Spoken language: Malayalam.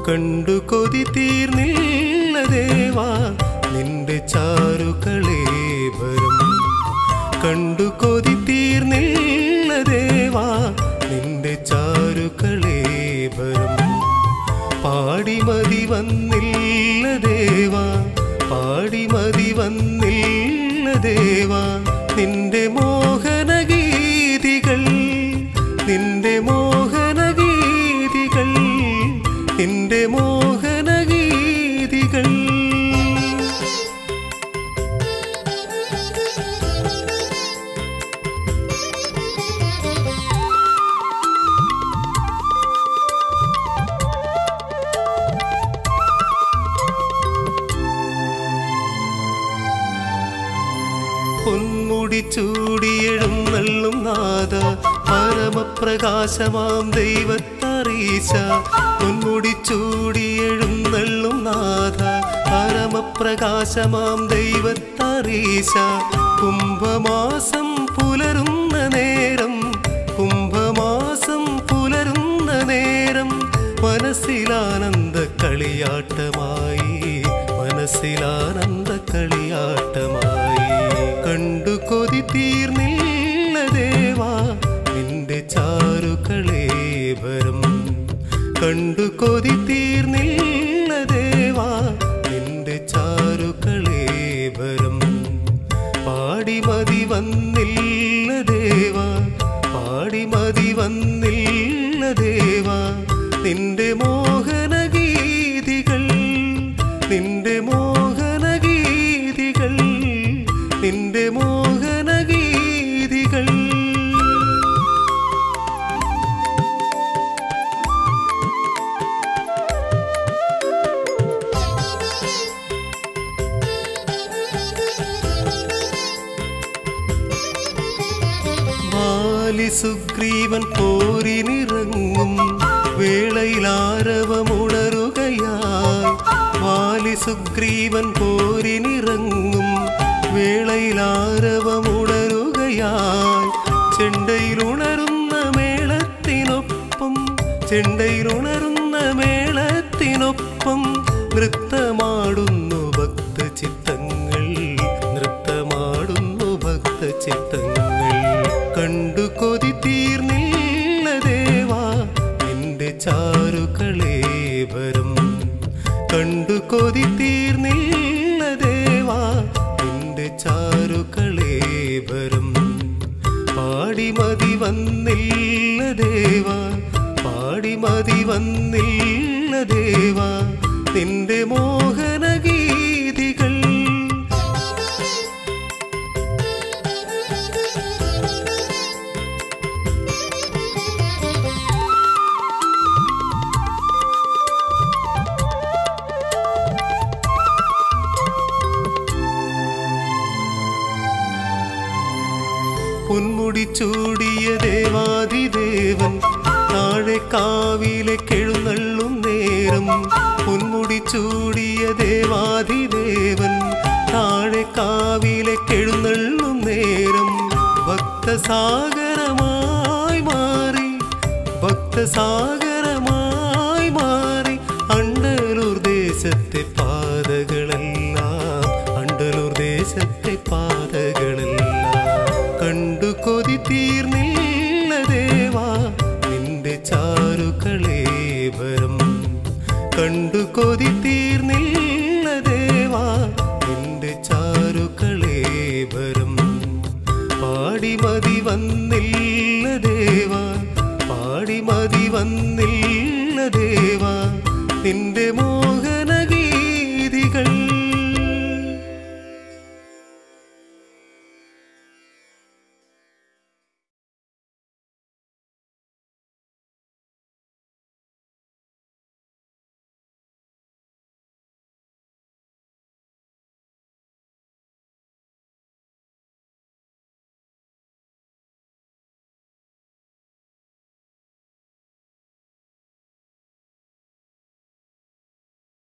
കണ്ടു കൊതി തീർന്നില്ല ദേവാ നിന്റെ ചാരുകളേവരും കണ്ടു കൊതി തീർന്നില്ല ദേവാ നിന്റെ ചാരുകളേവരും പാടിമതി വന്നില്ല ദേവാ പാടിമതി വന്നില്ല ദേവാ നിന്റെ മോഹനഗീതികൾ നിന്റെ മോഹനഗീതികൾ നിന്റെ മോഹനഗീതികൾ പൊന്മുടി ചൂടിയെഴുന്നള്ളും നാഥ പരമപ്രകാശമാം ദൈവത്തറീശ പൊന്മുടി ചൂടിയെഴുന്നള്ളും നാഥ പരമപ്രകാശമാം ദൈവത്തറീശ കുംഭമാസം പുലരുന്ന നേരം കുംഭമാസം പുലരുന്ന നേരം മനസ്സിലാനന്ദ കളിയാട്ടമായി മനസ്സിലാനന്ദ കളിയാട്ടമായി കണ്ടു കൊതി തീർന്നില്ല ദേവാ നിന്റെ ചാരുകളേവരും കണ്ടു കൊതി തീർന്നില്ല ദേവാ നിന്റെ ചാരുകളേവരും പാടിമതി വന്നില്ല ദേവാ പാടിമതി വന്നില്ല ദേവാ നിന്റെ മോഹനഗീതികൾ നിന്റെ മോഹനഗീതികൾ നിന്റെ മോഹനഗീതികൾ ബാലി സുഗ്രീവൻ പോരിനിറങ്ങും വേളയിലാരവമുണരുകയായി വാലി സുഗ്രീവൻ പോരിനിറങ്ങും വേളയിലാരവമുണരുകയായി ചെണ്ടയിലുണരുന്ന മേളത്തിനൊപ്പം ചെണ്ടയിലുണരുന്ന മേളത്തിനൊപ്പം നൃത്തമാടുന്നു ഭക്തചിത്തങ്ങൾ നൃത്തമാടുന്നു ഭക്തചിത്തങ്ങൾ കണ്ടു കൊതി തീർന്നില്ല ദേവാ നിന്റെ ചാരുകളേവരും കണ്ടു കൊതി തീർന്നില്ല ദേവാ നിന്റെ ചാരുകളേവരും പാടിമതി വന്നില്ല ദേവാ പാടിമതി വന്നില്ല ദേവാ നിന്റെ മോഹനഗീതികൾ പൊന്മുടി ചൂടിയ ദേവാദിദേവൻ താഴെ കാവിലെ കെഴുന്നള്ളും നേരം പൊന്മുടി ചൂടിയ ദേവാദിദേവൻ താഴെ കാവിലെ കെഴുന്നള്ളും നേരം ഭക്തസാഗരമായി മാറി ഭക്തസാഗരമായി മാറി അണ്ടലൂർ ദേശത്തെ പാതകളെല്ലാം അണ്ടലൂർ ദേശത്തെ പാതകളെല്ലാം കണ്ടു കൊതി തീർന്നില്ല ദേവാ നിന്റെ ചാരുകളേവരും കണ്ടു കൊതി തീർന്നില്ല ദേവാ നിന്റെ ചാരുകളേവരും പാടിമതി വന്നില്ല ദേവാ പാടിമതി വന്നില്ല ദേവാ നിന്റെ മോ